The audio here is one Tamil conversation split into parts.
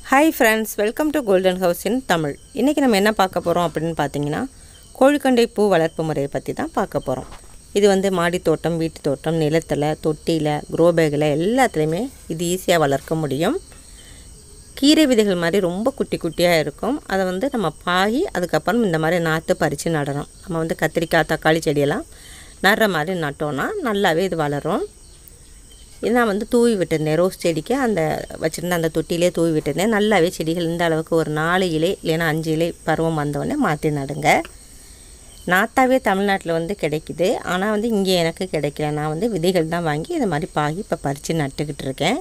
hi friends welcome to golden house in Tamil இன்றைக்கி நம்ம என்ன பார்க்க போகிறோம் அப்படின்னு பார்த்தீங்கன்னா கோழிக்கொண்டை பூ வளர்ப்பு முறையை பற்றி தான் பார்க்க போகிறோம் இது வந்து மாடி தோட்டம் வீட்டு தோட்டம் நிலத்தில் தொட்டியில் க்ரோ பேக்கில் எல்லாத்துலேயுமே இது ஈஸியாக வளர்க்க முடியும் கீரை விதைகள் மாதிரி ரொம்ப குட்டி குட்டியாக இருக்கும் அதை வந்து நம்ம பாகி அதுக்கப்புறம் இந்த மாதிரி நாற்று பறித்து நடணும் நம்ம வந்து கத்திரிக்காய் தக்காளி செடியெல்லாம் நடுற மாதிரி நட்டோன்னா நல்லாவே இது வளரும் இது நான் வந்து தூவி விட்டுருந்தேன் ரோஸ் செடிக்கு அந்த வச்சுருந்த அந்த தொட்டிலே தூவி விட்டுருந்தேன் நல்லாவே செடிகள் இந்த அளவுக்கு ஒரு நாலு இலை இல்லைன்னா அஞ்சு இலை பருவம் வந்தோடனே மாற்றி நடுங்க நாத்தாவே தமிழ்நாட்டில் வந்து கிடைக்குது ஆனால் வந்து இங்கே எனக்கு கிடைக்கல நான் வந்து விதைகள் தான் வாங்கி இது மாதிரி பாகி இப்போ பறித்து நட்டுக்கிட்டு இருக்கேன்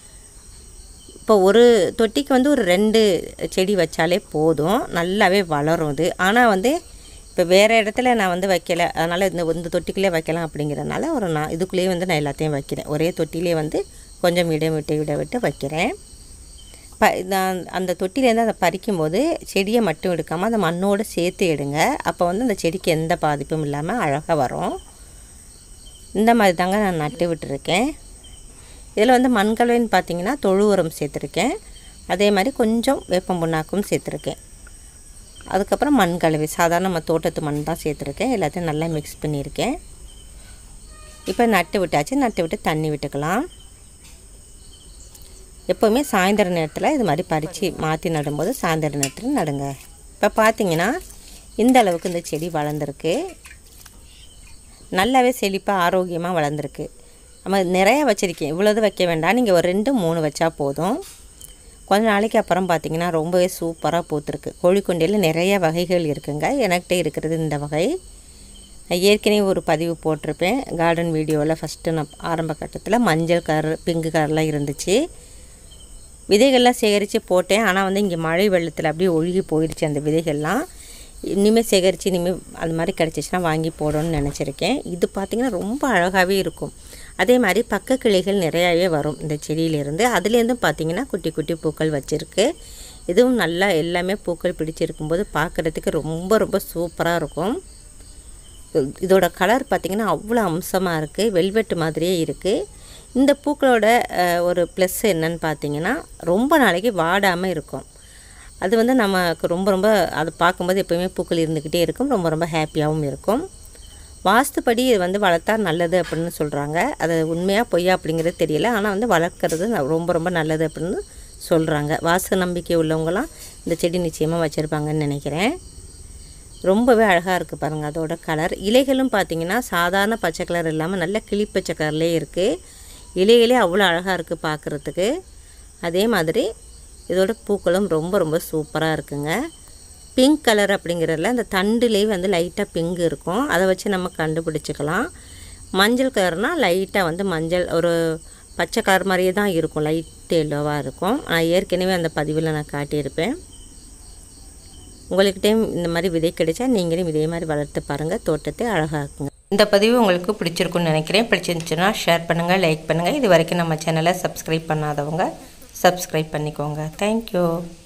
இப்போ ஒரு தொட்டிக்கு வந்து ஒரு ரெண்டு செடி வச்சாலே போதும் நல்லாவே வளரும் இது ஆனால் வந்து இப்போ வேறு இடத்துல நான் வந்து வைக்கல அதனால் இந்த இந்த தொட்டிக்குள்ளே வைக்கலாம் அப்படிங்கிறனால ஒரு நான் இதுக்குள்ளேயே வந்து நான் எல்லாத்தையும் வைக்கிறேன் ஒரே தொட்டிலே வந்து கொஞ்சம் இடம் விட்டு விட விட்டு வைக்கிறேன் ப நான் அந்த தொட்டிலேருந்து அதை பறிக்கும்போது செடியை மட்டும் எடுக்காமல் அந்த மண்ணோடு சேர்த்து எடுங்க அப்போ வந்து அந்த செடிக்கு எந்த பாதிப்பும் இல்லாமல் அழகாக வரும் இந்த மாதிரி தாங்க நான் நட்டு விட்டுருக்கேன் இதில் வந்து மண்கலவைன்னு பார்த்தீங்கன்னா தொழு உரம் சேர்த்துருக்கேன் அதே மாதிரி கொஞ்சம் வேப்பம் புண்ணாக்கும் சேர்த்துருக்கேன் அதுக்கப்புறம் மண் கலவை சாதாரண நம்ம தோட்டத்து மண் தான் சேர்த்துருக்கேன் எல்லாத்தையும் நல்லா மிக்ஸ் பண்ணியிருக்கேன் இப்போ நட்டு விட்டாச்சு நட்டு விட்டு தண்ணி விட்டுக்கலாம் எப்போவுமே சாயந்தர நேரத்தில் இது மாதிரி பறித்து மாற்றி நடும்போது சாயந்தர நேரத்தில் நடுங்க இப்போ பார்த்தீங்கன்னா இந்த அளவுக்கு இந்த செடி வளர்ந்துருக்கு நல்லாவே செழிப்பாக ஆரோக்கியமாக வளர்ந்துருக்கு நம்ம நிறைய வச்சுருக்கேன் இவ்வளோது வைக்க வேண்டாம் நீங்கள் ஒரு ரெண்டு மூணு வச்சா போதும் கொஞ்ச நாளைக்கு அப்புறம் பார்த்தீங்கன்னா ரொம்பவே சூப்பராக பூத்துருக்கு கோழிக்கொண்டையில் நிறைய வகைகள் இருக்குங்க எனக்கிட்ட இருக்கிறது இந்த வகை நான் ஏற்கனவே ஒரு பதிவு போட்டிருப்பேன் கார்டன் வீடியோவில் ஃபஸ்ட்டு நான் ஆரம்ப கட்டத்தில் மஞ்சள் கலர் பிங்கு கலர்லாம் இருந்துச்சு விதைகள்லாம் சேகரித்து போட்டேன் ஆனால் வந்து இங்கே மழை வெள்ளத்தில் அப்படியே ஒழுகி போயிடுச்சு அந்த விதைகள்லாம் இனிமேல் சேகரித்து இனிமேல் அது மாதிரி கிடச்சிச்சின்னா வாங்கி போடணும்னு நினச்சிருக்கேன் இது பார்த்திங்கன்னா ரொம்ப அழகாகவே இருக்கும் அதே மாதிரி பக்க கிளைகள் நிறையாவே வரும் இந்த செடியிலேருந்து அதுலேருந்தும் பார்த்திங்கன்னா குட்டி குட்டி பூக்கள் வச்சுருக்கு இதுவும் நல்லா எல்லாமே பூக்கள் பிடிச்சிருக்கும்போது பார்க்குறதுக்கு ரொம்ப ரொம்ப சூப்பராக இருக்கும் இதோட கலர் பார்த்திங்கன்னா அவ்வளோ அம்சமாக இருக்குது வெல்வெட்டு மாதிரியே இருக்குது இந்த பூக்களோட ஒரு ப்ளஸ் என்னன்னு பார்த்தீங்கன்னா ரொம்ப நாளைக்கு வாடாமல் இருக்கும் அது வந்து நமக்கு ரொம்ப ரொம்ப அதை பார்க்கும்போது எப்போயுமே பூக்கள் இருந்துக்கிட்டே இருக்கும் ரொம்ப ரொம்ப ஹாப்பியாகவும் இருக்கும் வாஸ்துப்படி இது வந்து வளர்த்தா நல்லது அப்படின்னு சொல்கிறாங்க அது உண்மையாக பொய்யா அப்படிங்கிறது தெரியல ஆனால் வந்து வளர்க்குறது ரொம்ப ரொம்ப நல்லது அப்படின்னு சொல்கிறாங்க வாஸ்து நம்பிக்கை உள்ளவங்களாம் இந்த செடி நிச்சயமாக வச்சுருப்பாங்கன்னு நினைக்கிறேன் ரொம்பவே அழகாக இருக்குது பாருங்கள் அதோட கலர் இலைகளும் பார்த்திங்கன்னா சாதாரண பச்சை கலர் இல்லாமல் நல்ல கிளிப்பச்சை கலர்லேயே இருக்குது இலைகளே அவ்வளோ அழகாக இருக்குது பார்க்குறதுக்கு அதே மாதிரி இதோட பூக்களும் ரொம்ப ரொம்ப சூப்பராக இருக்குங்க பிங்க் கலர் அப்படிங்கிறதுல அந்த தண்டுலேயே வந்து லைட்டாக பிங்க் இருக்கும் அதை வச்சு நம்ம கண்டுபிடிச்சிக்கலாம் மஞ்சள் கலர்னால் லைட்டாக வந்து மஞ்சள் ஒரு பச்சை கலர் மாதிரியே தான் இருக்கும் லைட் எல்லோவாக இருக்கும் நான் ஏற்கனவே அந்த பதிவில் நான் காட்டியிருப்பேன் உங்கள்கிட்டையும் இந்த மாதிரி விதை கிடைச்சா நீங்களும் இதே மாதிரி வளர்த்து பாருங்கள் தோட்டத்தை அழகாக்குங்க இந்த பதிவு உங்களுக்கு பிடிச்சிருக்குன்னு நினைக்கிறேன் பிடிச்சிருந்துச்சுன்னா ஷேர் பண்ணுங்கள் லைக் பண்ணுங்கள் இது வரைக்கும் நம்ம சேனலை சப்ஸ்கிரைப் பண்ணாதவங்க சப்ஸ்கிரைப் பண்ணிக்கோங்க தேங்க்யூ